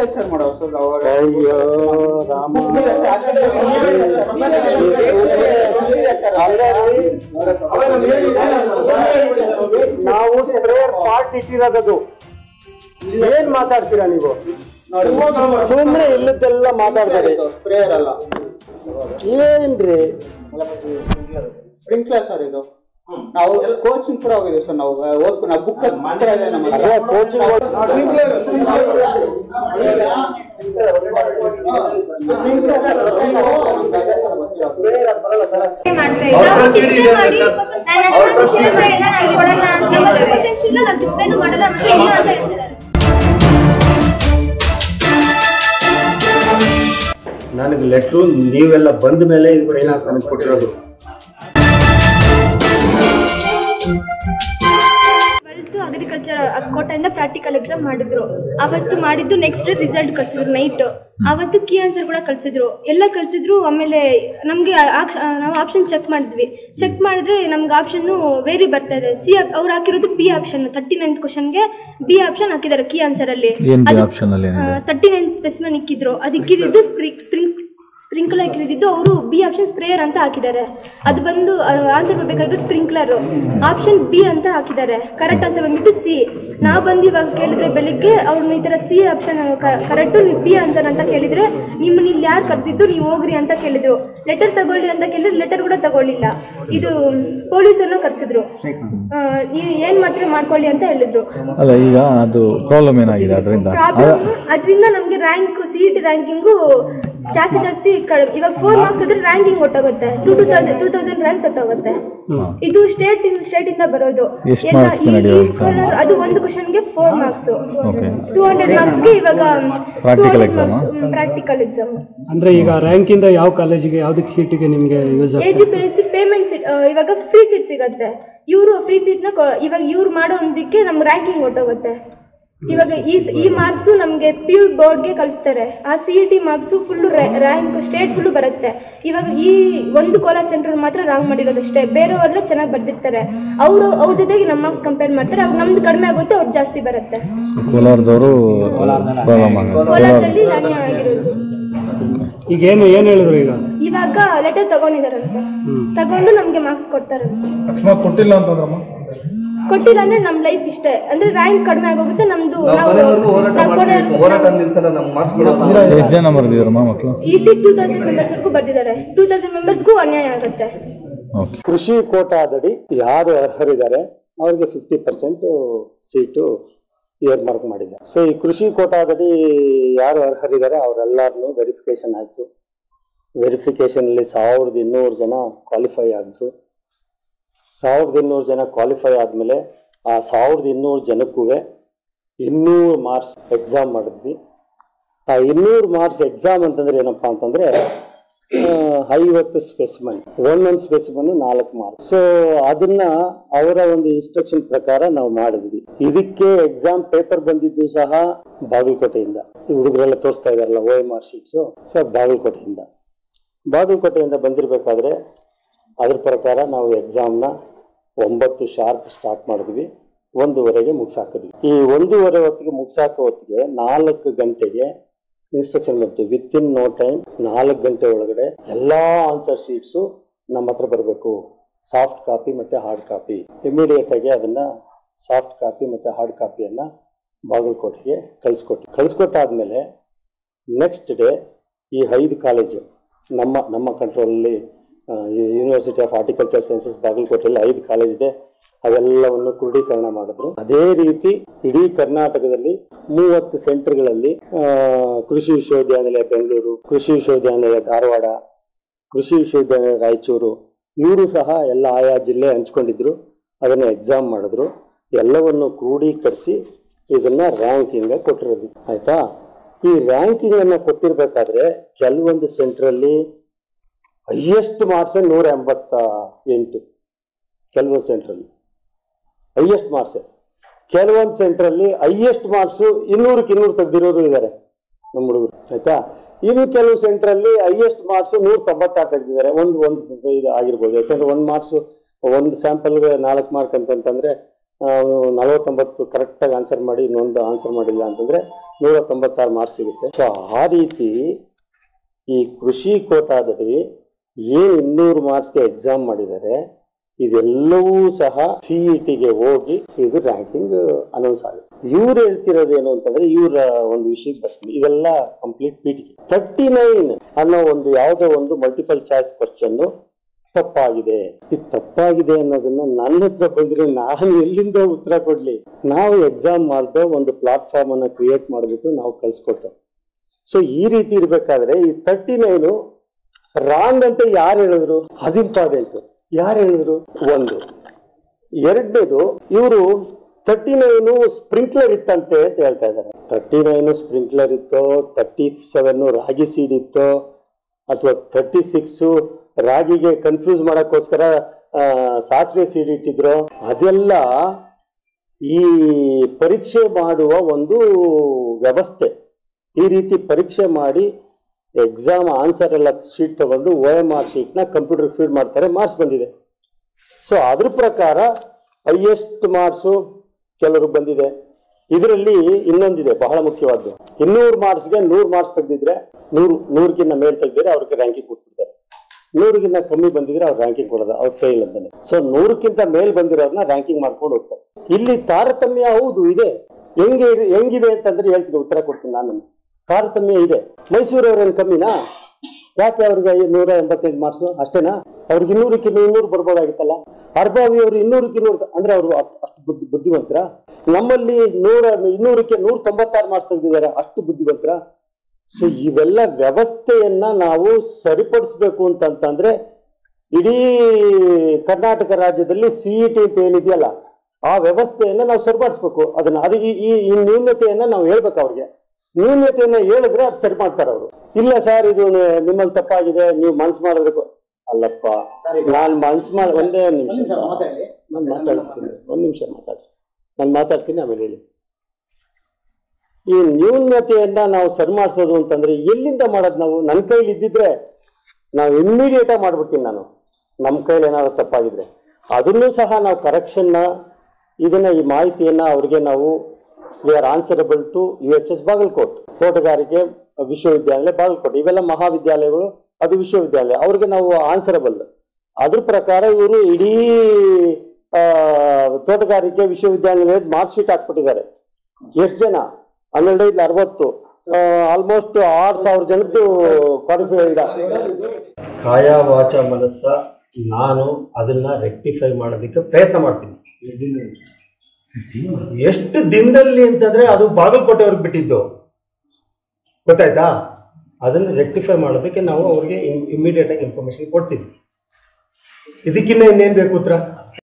Agriculture ಮಾಡೋ sir ಅವಾಗ ಅಯ್ಯೋ ರಾಮ ನಾವು ಸ್ಪ್ರೇಯರ್ ಪಾರ್ಟ್ ಇಟ್ಟಿರೋದದು ಏನ್ ಮಾತಾಡ್ತೀರಾ ನೀವು ಸುಮ್ಮನೆ ಇಲ್ಲದೆಲ್ಲ ಮಾತಾಡ್ತಾರೆ ಸ್ಪ್ರೇಯರ್ ಅಲ್ಲ ಏನ್ರಿ ಸ್ಪ್ರಿಂಕ್ಲರ್ ಸರ್ ಇದು ನಾವು ಕೋಚಿಂಗ್ ಕೂಡ ಹೋಗಿದ್ದೀವಿ ಸರ್ ನಾವು ಓದ್ಕೊಂಡು ನಾವು ಬುಕ್ ಮಾತ್ರ ಇದೆ ನಮ್ಮ ಹತ್ರ. ಅದೇ coaching ಮಾಡ್ತಾ ಇದ್ದ. ನಾವು display ಮಾಡಿ, ನನ್ನ ಹತ್ರ share ಮಾಡಿ ನಾನು ಕೊಡೋಣ. ನಮ್ಮ ಹತ್ರ questions ಇಲ್ಲ, ನಾವು display ನು ಮಾಡಲ್ಲ, ನಮ್ಮ ಹತ್ರ ಇಲ್ಲ ಅಂತ ಹೇಳ್ತಿದ್ದಾರೆ. ನನಗೆ ಲೆಟ್ರು ನೀವೆಲ್ಲ ಬಂದ ಮೇಲೆ ಇದು ಸೈನ್ ಹಾಕಿ ನನಗೆ ಕೊಟ್ಟಿರೋದು ಟ್ವೆಲ್ತ್ ಅಗ್ರಿಕಲ್ಚರ್ ಕೋಟೆಯಿಂದ ಪ್ರಾಕ್ಟಿಕಲ್ ಎಕ್ಸಾಮ್ ಮಾಡಿದ್ರು ಅವತ್ತು ಮಾಡಿದ್ದು ನೆಕ್ಸ್ಟ್ ಡೇ ರಿಸಲ್ಟ್ ಕಳ್ಸಿದ್ರು ನೈಟ್ ಅವತ್ತು ಕೀ ಆನ್ಸರ್ ಕೂಡ ಕಳ್ಸಿದ್ರು ಎಲ್ಲ ಕಳ್ಸಿದ್ರು ಆಮೇಲೆ ನಮಗೆ ನಾವು ಆಪ್ಷನ್ ಚೆಕ್ ಮಾಡಿದ್ವಿ ಚೆಕ್ ಮಾಡಿದ್ರೆ ನಮ್ಗೆ ಆಪ್ಷನ್ ವೇರಿ ಬರ್ತಾ ಇದೆ ಸಿ ಅವ್ರು ಹಾಕಿರೋದು ಬಿ ಆಪ್ಷನ್ ತರ್ಟಿ ನೈನ್ತ್ ಕ್ವಶನ್ಗೆ ಬಿ ಆಪ್ಷನ್ ಹಾಕಿದ್ದಾರೆ ಕೀ ಆನ್ಸರ್ ಅಲ್ಲಿ ಏನ್ B option ಅಲ್ಲಿ ಏನಿದೆ? ತರ್ಟಿ ನೈನ್ ಸ್ಪೆಸಿಮನ್ ಇಕ್ಕಿದ್ರು ಅದು ಇಕ್ಕಿದ್ದು ಸ್ಪ್ರಿಂಗ್ ಸ್ಪ್ರಿಂಗ್ ಸ್ಪ್ರಿಂಕ್ಲರ್ ಹಾಕಿದ್ದು ಅವರು ಬಿ ಆಪ್ಷನ್ ಸ್ಪ್ರೇಯರ್ ಅಂತ ಹಾಕಿದ್ದಾರೆ ಅದು ಬಂದು ಆನ್ಸರ್ ಬರ್ಬೇಕಾದ್ರೆ ಸ್ಪ್ರಿಂಕ್ಲರ್ ಆಪ್ಷನ್ ಬಿ ಅಂತ ಹಾಕಿದ್ದಾರೆ ಕರೆಕ್ಟ್ ಆನ್ಸರ್ ಬಂದ್ಬಿಟ್ಟು ಸಿ ನಾವು ಬಂದು ಇವಾಗ ಕೇಳಿದ್ರೆ ಬೆಳಿಗ್ಗೆ ಅವ್ರನ್ನ ಈ ಥರ ಸಿ ಆಪ್ಷನ್ ಕರೆಕ್ಟು ನೀವು ಬಿ ಆನ್ಸರ್ ಅಂತ ಕೇಳಿದ್ರೆ ನಿಮ್ಮನ್ನ ಇಲ್ಲಿ ಯಾರು ಕರೆದಿದ್ದು ನೀವು ಹೋಗ್ರಿ ಅಂತ ಕೇಳಿದ್ರು ಲೆಟರ್ ತಗೊಳ್ಳಿ ಅಂತ ಕೇಳಿದ್ರೆ ಲೆಟರ್ ಕೂಡ ತಗೊಳ್ಳಿಲ್ಲ ಇದು ಪೊಲೀಸನ್ನು ಕರೆಸಿದ್ರು ನೀವು ಏನು ಮಾಡ್ತೀರಿ ಮಾಡ್ಕೊಳ್ಳಿ ಅಂತ ಹೇಳಿದ್ರು ಅಲ್ಲ ಈಗ ಅದು ಪ್ರಾಬ್ಲಮ್ ಏನಾಗಿದೆ ಅದರಿಂದ ಪ್ರಾಬ್ಲಮ್ ಅದರಿಂದ ನಮಗೆ rank C E T ranking ಜಾಸ್ತಿ ಜಾಸ್ತಿ ಕಡಿಮೆ ಇವಾಗ ಫೋರ್ ಮಾರ್ಕ್ಸ್ ಹೋದ್ರೆ ರ್ಯಾಂಕಿಂಗ್ ಹೊಟ್ಟೋಗುತ್ತೆ two two thousand two thousand ranks ಹೊಟ್ಟೋಗುತ್ತೆ ಇದು ಸ್ಟೇಟ್ ಸ್ಟೇಟ್ ಇಂದ ಬರೋದು ಎಷ್ಟ್ ಎಲ್ಲ marks ಈ- ನಡೆಯೋ ಈ colour ಅದು ಒಂದು ಕ್ವಶನ್ಗೆ four marks okay two hundred ಮಾರ್ಕ್ಸ್ಗೆ ಇವಾಗ Practical exam ಆ? ಪ್ರಾಕ್ಟಿಕಲ್ ಎಕ್ಸಾಮ್ ಅಂದ್ರೆ ಈಗ ರ್ಯಾಂಕ್ ಇಂದ ಯಾವ ಕಾಲೇಜಿಗೆ ಯಾವ್ದಕ್ಕೆ ಸೀಟಿಗೆ ನಿಮ್ಗೆ use A G P S C payment seat ಇವಾಗ ಫ್ರೀ ಸೀಟ್ ಸಿಗತ್ತೆ ಇವರು ಫ್ರೀ ಸೀಟ್ನ ಇವಾಗ ಇವ್ರು ಮಾಡೋ ಒಂದಕ್ಕೆ ನಮ್ ರ್ಯಾಂಕಿಂಗ್ ಹೊಟ್ಟೋಗುತ್ತೆ ಇವಾಗ ಈ ಸ- ಈ ಮಾರ್ಕ್ಸು ನಮಗೆ ಪಿ ಯು ಬೋರ್ಡ್ಗೆ ಕಳಿಸ್ತಾರೆ ಆ C E T marks full rank state full ಬರುತ್ತೆ ಇವಾಗ ಈ ಒಂದು ಕೋಲಾರ್ ಸೆಂಟ್ರಲ್ ಮಾತ್ರ ರಾಂಗ್ ಮಾಡಿರೋದಷ್ಟೇ ಬೇರೆಯವರೆಲ್ಲ ಚೆನ್ನಾಗಿ ಬರ್ದಿರ್ತಾರೆ ಅವರು ಅವ್ರ ಜೊತೆಗೆ ನಮ್ಮ ಮಾರ್ಕ್ಸ್ ಕಂಪೇರ್ ಮಾಡ್ತಾರೆ ಅವಾಗ ನಮ್ದು ಕಡಿಮೆ ಆಗುತ್ತೆ ಅವ್ರು ಜಾಸ್ತಿ ಬರುತ್ತೆ ಕೋಲಾರದವರು ಪ್ರಾಬ್ಲಮ್ ಆಗುತ್ತೆ ಕೋಲಾರದಲ್ಲಿ ಅನ್ಯಾಯ ಆಗಿರೋದು ಈಗ ಏನು ಏನ್ ಹೇಳಿದ್ರು ಈಗ ಇವಾಗ ಲೆಟರ್ ತಗೊಂಡಿದಾರಂತೆ ತಗೊಂಡು ನಮ್ಗೆ ಮಾರ್ಕ್ಸ್ ಕೊಡ್ತಾರಂತೆ ಅಕಸ್ಮಾತ್ ಕೊಟ್ಟಿಲ್ಲ ಅಂತಂದ್ರಮ್ಮ ಕೊಟ್ಟಿಲ್ಲ ಅಂದ್ರೆ ನಮ್ ಲೈಫ್ ಇಷ್ಟೇ ಅಂದ್ರೆ ರ್ಯಾಂಕ್ ಕಡಿಮೆ ಆಗೋಗುತ್ತೆ ನಮ್ದು ನಾವು ನಾವು ಕೊನೆ- ಎಷ್ಟು ಜನ ಬರೆದಿದ್ರಮ್ಮ ಮಕ್ಕಳು ಇಲ್ಲಿ ಟೂ ತೌಸಂಡ್ ಮೆಂಬರ್ಸ್ ವರ್ಗೂ ಬರ್ದಿದ್ದಾರೆ ಟೂ ತೌಸಂಡ್ ಮೆಂಬರ್ಸ್ಗೂ ಅನ್ಯಾಯ ಆಗುತ್ತೆ ಓಕೆ ಕೃಷಿ ಕೋಟಾದಡಿ ಯಾರು ಅರ್ಹರಿದ್ದಾರೆ ಅವ್ರಿಗೆ fifty percent seat year mark ಮಾಡಿದ್ದಾರೆ ಸೊ ಈ ಕೃಷಿ ಕೋಟಾದಡಿ ಯಾರು ಅರ್ಹರಿದ್ದಾರೆ ಅವರೆಲ್ಲರನ್ನು ವೆರಿಫಿಕೇಶನ್ ಆಯಿತು ವೆರಿಫಿಕೇಶನಲ್ಲಿ ಸಾವಿರದ ಇನ್ನೂರು ಜನ ಕ್ವಾಲಿಫೈ ಆದರು ಸಾವಿರದ ಇನ್ನೂರು ಜನ ಕ್ವಾಲಿಫೈ ಆದಮೇಲೆ ಆ ಸಾವಿರದ ಇನ್ನೂರು ಜನಕ್ಕೂ ಇನ್ನೂರು ಮಾರ್ಕ್ಸ್ ಎಕ್ಸಾಮ್ ಮಾಡಿದ್ವಿ ಆ ಇನ್ನೂರು ಮಾರ್ಕ್ಸ್ ಎಕ್ಸಾಮ್ ಅಂತಂದ್ರೆ ಏನಪ್ಪಾ ಅಂತಂದ್ರೆ ಆ, ಐವತ್ತು ಸ್ಪೆಸಿಮನ್ ಒಂದೊಂದು ಸ್ಪೆಸಿಮನ್ ನಾಲ್ಕು ಮಾರ್ಕ್ ಸೊ ಅದನ್ನ ಅವರ ಒಂದು ಇನ್ಸ್ಟ್ರಕ್ಷನ್ ಪ್ರಕಾರ ನಾವು ಮಾಡಿದ್ವಿ ಇದಕ್ಕೆ ಎಕ್ಸಾಮ್ ಪೇಪರ್ ಬಂದಿದ್ದು ಸಹ ಬಾಗಲಕೋಟೆಯಿಂದ ಈ ಹುಡುಗರೆಲ್ಲ ತೋರಿಸ್ತಾ ಇದಾರಲ್ಲ O M R sheets so ಬಾಗಲಕೋಟೆಯಿಂದ ಬಾಗಲಕೋಟೆಯಿಂದ ಬಂದಿರಬೇಕಾದ್ರೆ ಅದ್ರ ಪ್ರಕಾರ ನಾವು ಎಕ್ಸಾಮ್ನ ಒಂಬತ್ತು ಶಾರ್ಪ್ ಸ್ಟಾರ್ಟ್ ಮಾಡಿದ್ವಿ ಒಂದೂವರೆಗೆ ಮುಗಿಸಾಕಿದ್ವಿ ಈ ಒಂದೂವರೆ ಹೊತ್ತಿಗೆ ಮುಗಿಸಾಕೋ ಹೊತ್ತಿಗೆ ನಾಲ್ಕು ಗಂಟೆಗೆ ಇನ್ಸ್ಟ್ರಕ್ಷನ್ ಬಂತು ವಿತ್ ಇನ್ ನೋ ಟೈಮ್ ನಾಲ್ಕು ಗಂಟೆ ಒಳಗಡೆ ಎಲ್ಲಾ ಆನ್ಸರ್ ಶೀಟ್ಸು ನಮ್ಮ ಹತ್ರ ಬರಬೇಕು ಸಾಫ್ಟ್ ಕಾಪಿ ಮತ್ತೆ ಹಾರ್ಡ್ ಕಾಪಿ ಇಮಿಡಿಯೇಟ್ ಆಗಿ ಅದನ್ನ ಸಾಫ್ಟ್ ಕಾಪಿ ಮತ್ತೆ ಹಾರ್ಡ್ ಕಾಪಿಯನ್ನ ಬಾಗಲಕೋಟೆಗೆ ಕಳಿಸ್ಕೊಟ್ಟು ಕಳಿಸ್ಕೊಟ್ಟಾದ್ಮೇಲೆ ನೆಕ್ಸ್ಟ್ ಡೇ ಈ ಐದು ಕಾಲೇಜು ನಮ್ಮ ನಮ್ಮ ಕಂಟ್ರೋಲಲ್ಲಿ ಯೂನಿವರ್ಸಿಟಿ ಆಫ್ ಹಾರ್ಟಿಕಲ್ಚರ್ ಸೈನ್ಸಸ್ ಬಾಗಲಕೋಟೆಯಲ್ಲಿ ಐದು ಕಾಲೇಜ್ ಇದೆ ಅದೆಲ್ಲವನ್ನು ಕ್ರೋಢೀಕರಣ ಮಾಡಿದ್ರು ಅದೇ ರೀತಿ ಇಡೀ ಕರ್ನಾಟಕದಲ್ಲಿ ಮೂವತ್ತು ಸೆಂಟರ್ಗಳಲ್ಲಿ ಆ, ಕೃಷಿ ವಿಶ್ವವಿದ್ಯಾನಿಲಯ ಬೆಂಗಳೂರು ಕೃಷಿ ವಿಶ್ವವಿದ್ಯಾನಿಲಯ ಧಾರವಾಡ ಕೃಷಿ ವಿಶ್ವವಿದ್ಯಾನಿಲಯ ರಾಯಚೂರು ಇವರು ಸಹ ಎಲ್ಲ ಆಯಾ ಜಿಲ್ಲೆ ಹಂಚ್ಕೊಂಡಿದ್ರು ಅದನ್ನು ಎಕ್ಸಾಮ್ ಮಾಡಿದ್ರು ಎಲ್ಲವನ್ನು ಕ್ರೋಢೀಕರಿಸಿ ಇದನ್ನ ರ್ಯಾಂಕಿಂಗ್ ಕೊಟ್ಟಿರೋದು ಆಯ್ತಾ ಈ ರ್ಯಾಂಕಿಂಗ್ ಅನ್ನ ಕೊಟ್ಟಿರ್ಬೇಕಾದ್ರೆ ಕೆಲವೊಂದು ಸೆಂಟ್ರಲ್ಲಿ ಹೈಯೆಸ್ಟ್ ಮಾರ್ಕ್ಸ್ ನೂರ ಎಂಬತ್ತ ಎಂಟು ಕೆಲವೊಂದು ಸೆಂಟ್ರಲ್ಲಿ ಹೈಯೆಸ್ಟ್ ಮಾರ್ಕ್ಸ್ ಕೆಲವೊಂದು ಸೆಂಟ್ರಲ್ಲಿ ಹೈಯೆಸ್ಟ್ ಮಾರ್ಕ್ಸು ಇನ್ನೂರಕ್ಕೆ ಇನ್ನೂರು ತೆಗ್ದಿರೋರು ಇದ್ದಾರೆ ನಮ್ಮ ಹುಡುಗರು ಆಯ್ತಾ ಇನ್ನು ಕೆಲವು ಸೆಂಟ್ರಲ್ಲಿ ಹೈಯೆಸ್ಟ್ ಮಾರ್ಕ್ಸು ನೂರ ತೊಂಬತ್ತಾರು ತೆಗ್ದಿದ್ದಾರೆ ಒಂದು ಒಂದು ಇದು ಆಗಿರ್ಬೋದು ಯಾಕಂದ್ರೆ ಒಂದು ಮಾರ್ಕ್ಸು ಒಂದು ಸ್ಯಾಂಪಲ್ಗೆ ನಾಲ್ಕು ಮಾರ್ಕ್ ಅಂತಂತಂದ್ರೆ ನಲವತ್ತೊಂಬತ್ತು ಕರೆಕ್ಟಾಗಿ ಆನ್ಸರ್ ಮಾಡಿ ಇನ್ನೊಂದು ಆನ್ಸರ್ ಮಾಡಿಲ್ಲ ಅಂತಂದ್ರೆ ನೂರ ತೊಂಬತ್ತಾರು ಮಾರ್ಕ್ಸ್ ಸಿಗುತ್ತೆ ಸೊ ಆ ರೀತಿ ಈ ಕೃಷಿ ಕೋಟಾದಡಿ ಏನು ಇನ್ನೂರು ಮಾರ್ಕ್ಸ್ಗೆ ಎಕ್ಸಾಮ್ ಮಾಡಿದ್ದಾರೆ ಇದೆಲ್ಲವೂ ಸಹ ಸಿ ಇ ಟಿಗೆ ಹೋಗಿ ಇದು ರ್ಯಾಂಕಿಂಗ್ ಅನೌನ್ಸ್ ಆಗುತ್ತೆ ಇವ್ರು ಹೇಳ್ತಿರೋದೇನು ಅಂತಂದ್ರೆ ಇವರ ಒಂದು ವಿಷಯಕ್ಕೆ ಬರ್ತೀನಿ ಇದೆಲ್ಲ ಕಂಪ್ಲೀಟ್ ಪೀಟಿಗೆ ತರ್ಟಿ ನೈನ್ ಅನ್ನೋ ಒಂದು ಯಾವುದೋ ಒಂದು ಮಲ್ಟಿಪಲ್ ಚಾಯ್ಸ್ ಕ್ವಶನ್ ತಪ್ಪಾಗಿದೆ ಇದು ತಪ್ಪಾಗಿದೆ ಅನ್ನೋದನ್ನ ನನ್ನ ಹತ್ರ ಬಂದ್ರೆ ನಾನು ಎಲ್ಲಿಂದ ಉತ್ತರ ಕೊಡ್ಲಿ ನಾವು ಎಕ್ಸಾಮ್ ಮಾಡ್ದೆ ಒಂದು ಪ್ಲಾಟ್ಫಾರ್ಮ್ ಅನ್ನ ಕ್ರಿಯೇಟ್ ಮಾಡಿಬಿಟ್ಟು ನಾವು ಕಳ್ಸಿಕೊಟ್ಟು ಸೊ ಈ ರೀತಿ ಇರ್ಬೇಕಾದ್ರೆ ಈ ತರ್ಟಿ ನೈನು ರಾಂಗ್ ಅಂತ ಯಾರು ಹೇಳಿದ್ರು ಅದು ಇಂಪಾರ್ಟೆಂಟ್ ಯಾರು ಹೇಳಿದ್ರು ಒಂದು ಎರಡನೇದು ಇವರು ತರ್ಟಿ ನೈನು ಸ್ಪ್ರಿಂಕ್ಲರ್ ಇತ್ತಂತೆ ಅಂತ ಹೇಳ್ತಾ ಇದ್ದಾರೆ ತರ್ಟಿ ನೈನು ಸ್ಪ್ರಿಂಕ್ಲರ್ ಇತ್ತೋ ತರ್ಟಿ ಸೆವೆನ್ ರಾಗಿ ಸೀಡ್ ಇತ್ತೋ ಅಥವಾ ತರ್ಟಿ ಸಿಕ್ಸು ರಾಗಿಗೆ ಕನ್ಫ್ಯೂಸ್ ಮಾಡೋಕ್ಕೋಸ್ಕರ ಆ, ಸಾಸಿವೆ ಸೀಡ್ ಇಟ್ಟಿದ್ರು ಅದೆಲ್ಲ ಈ ಪರೀಕ್ಷೆ ಮಾಡುವ ಒಂದು ವ್ಯವಸ್ಥೆ ಈ ರೀತಿ ಪರೀಕ್ಷೆ ಮಾಡಿ ಎಕ್ಸಾಮ್ ಆನ್ಸರ್ ಎಲ್ಲ ಶೀಟ್ ತಗೊಂಡು ಓ ಎಮ್ ಆರ್ ಶೀಟ್ನ ಕಂಪ್ಯೂಟರ್ ಫೀಡ್ ಮಾಡ್ತಾರೆ ಮಾರ್ಕ್ಸ್ ಬಂದಿದೆ ಸೊ ಅದ್ರ ಪ್ರಕಾರ ಹೈಯೆಸ್ಟ್ ಮಾರ್ಕ್ಸು ಕೆಲವರು ಬಂದಿದೆ ಇದರಲ್ಲಿ ಇನ್ನೊಂದಿದೆ ಬಹಳ ಮುಖ್ಯವಾದ್ದು ಇನ್ನೂರು ಮಾರ್ಕ್ಸ್ಗೆ ನೂರು ಮಾರ್ಕ್ಸ್ ತೆಗೆದಿದ್ರೆ ನೂರು ನೂರಕ್ಕಿಂತ ಮೇಲೆ ತೆಗೆದಿದ್ರೆ ಅವ್ರಿಗೆ ರ್ಯಾಂಕಿಂಗ್ ಕೊಟ್ಬಿಡ್ತಾರೆ ನೂರಿಗಿಂತ ಕಮ್ಮಿ ಬಂದಿದ್ರೆ ಅವ್ರು ರ್ಯಾಂಕಿಂಗ್ ಕೊಡೋದು ಅವ್ರು ಫೇಲ್ ಅಂತಾನೆ ಸೊ ನೂರಕ್ಕಿಂತ ಮೇಲ್ ಬಂದಿರೋರ್ನ ರ್ಯಾಂಕಿಂಗ್ ಮಾಡ್ಕೊಂಡು ಹೋಗ್ತಾರೆ ಇಲ್ಲಿ ತಾರತಮ್ಯ ಹೌದು ಇದೆ ಹೆಂಗೆ ಹೆಂಗಿದೆ ಅಂತಂದ್ರೆ ಹೇಳ್ತೀನಿ ಉತ್ತರ ಕೊಡ್ತೀನಿ ನಾನು ತಾರತಮ್ಯ ಇದೆ ಮೈಸೂರವ್ರೇನು ಕಮ್ಮಿನಾ ಯಾಕೆ ಅವ್ರಿಗೆ ಐ- ನೂರ ಎಂಬತ್ತೆಂಟು ಮಾರ್ಕ್ಸ್ ಅಷ್ಟೇನಾ ಅವ್ರಿಗೆ ಇನ್ನೂರಕ್ಕೆ ಇನ್ನೂರು ಬರ್ಬೋದಾಗಿತ್ತಲ್ಲ ಅರ್ಬಾವಿ ಅವರು ಇನ್ನೂರಕ್ಕೆ ಇನ್ನೂರು ಅಂದ್ರೆ ಅವರು ಅಷ್ಟು ಬುದ್ಧಿ ಬುದ್ಧಿವಂತರ ನಮ್ಮಲ್ಲಿ ನೂರ ಇನ್ನೂರಕ್ಕೆ ನೂರ ತೊಂಬತ್ತಾರು ಮಾರ್ಕ್ಸ್ ತೆಗೆದಿದ್ದಾರೆ ಅಷ್ಟು ಬುದ್ಧಿವಂತರ ಸೊ ಇವೆಲ್ಲ ವ್ಯವಸ್ಥೆಯನ್ನ ನಾವು ಸರಿಪಡಿಸ್ಬೇಕು ಅಂತಂತಂದ್ರೆ ಇಡೀ ಕರ್ನಾಟಕ ರಾಜ್ಯದಲ್ಲಿ ಸಿ ಇ ಟಿ ಅಂತ ಏನಿದೆಯಲ್ಲ ಆ ವ್ಯವಸ್ಥೆಯನ್ನ ನಾವು ಸರಿಪಡಿಸ್ಬೇಕು ಅದನ್ನ ಅದು ಈ ಈ ಈ ನ್ಯೂನ್ಯತೆಯನ್ನ ನಾವು ಹೇಳ್ಬೇಕು ಅವ್ರಿಗೆ ನ್ಯೂನ್ಯತೆಯನ್ನ ಹೇಳಿದ್ರೆ ಅದು ಸರಿ ಮಾಡ್ತಾರೆ ಅವರು ಇಲ್ಲ ಸರ್ ಇದು ನ- ನಿಮ್ಮಲ್ಲಿ ತಪ್ಪಾಗಿದೆ ನೀವು ಮನ್ಸು ಮಾಡಿದ್ರೆ ಕೊ- ಅಲ್ಲಪ್ಪ ನಾನು ಮನ್ಸು ಮಾಡಿ ಒಂದೇ ನಿಮಿಷ ನಾನು ಮಾತಾಡ್ತೀನಿ ಒಂದ್ ನಿಮಿಷ ಮಾತಾಡ್ತೀನಿ ನಾನು ಮಾತಾಡ್ತೀನಿ ಆಮೇಲೆ ಹೇಳಿ ಈ ನ್ಯೂನ್ಯತೆಯನ್ನ ನಾವು ಸರಿ ಮಾಡಿಸೋದು ಅಂತಂದ್ರೆ ಎಲ್ಲಿಂದ ಮಾಡೋದು ನಾವು ನನ್ನ ಕೈಲಿ ಇದ್ದಿದ್ರೆ ನಾವು ಇಮ್ಮಿಡಿಯೇಟ್ ಆಗಿ ಮಾಡ್ಬಿಡ್ತೀನಿ ನಾನು ನಮ್ಮ ಕೈಲಿ ಏನಾದ್ರು ತಪ್ಪಾಗಿದ್ರೆ ಅದನ್ನೂ ಸಹ ನಾವು ಕರೆಕ್ಷನ್ನ ಇದನ್ನ ಈ ಮಾಹಿತಿಯನ್ನ ಅವ್ರಿಗೆ ನಾವು we are answerable to U H S Bagalkot ತೋಟಗಾರಿಕೆ ವಿಶ್ವವಿದ್ಯಾಲಯ ಬಾಗಲಕೋಟೆ ಇವೆಲ್ಲ ಮಹಾವಿದ್ಯಾಲಯಗಳು ಅದು ವಿಶ್ವವಿದ್ಯಾಲಯ ಅವ್ರಿಗೆ ನಾವು ಆನ್ಸರಬಲ್ ಅದ್ರ ಪ್ರಕಾರ ಇವರು ಇಡೀ ಆ, ತೋಟಗಾರಿಕೆ ವಿಶ್ವವಿದ್ಯಾಲಯ ಮಾರ್ಕ್ ಶೀಟ್ ಹಾಕ್ಬಿಟ್ಟಿದ್ದಾರೆ ಎಷ್ಟು ಜನ ಹನ್ನೆರಡು ಇಲ್ಲ ಅರವತ್ತು ಆಲ್ಮೋಸ್ಟ್ ಆರು ಸಾವಿರ ಜನದ್ದು ಕ್ವಾಲಿಫೈ ಇದೆ ಕಾಯ ವಾಚ ಮನಸ್ಸ ನಾನು ಅದನ್ನ ರೆಕ್ಟಿಫೈ ಮಾಡೋದಕ್ಕೆ ಪ್ರಯತ್ನ ಮಾಡ್ತೀನಿ ಎಷ್ಟು ದಿನದಲ್ಲಿ ಅಂತಂದ್ರೆ ಅದು ಬಾಗಲಕೋಟೆಯವ್ರಿಗೆ ಬಿಟ್ಟಿದ್ದು ಗೊತ್ತಾಯ್ತಾ ಅದನ್ನ ರೆಕ್ಟಿಫೈ ಮಾಡೋದಕ್ಕೆ ನಾವು ಅವ್ರಿಗೆ ಇಮಿಡಿಯೇಟ್ ಆಗಿ ಇನ್ಫಾರ್ಮೇಶನ್ ಕೊಡ್ತೀವಿ ಇದಕ್ಕಿನ್ನ ಇನ್ನೇನ್ ಬೇಕು ಉತ್ತರ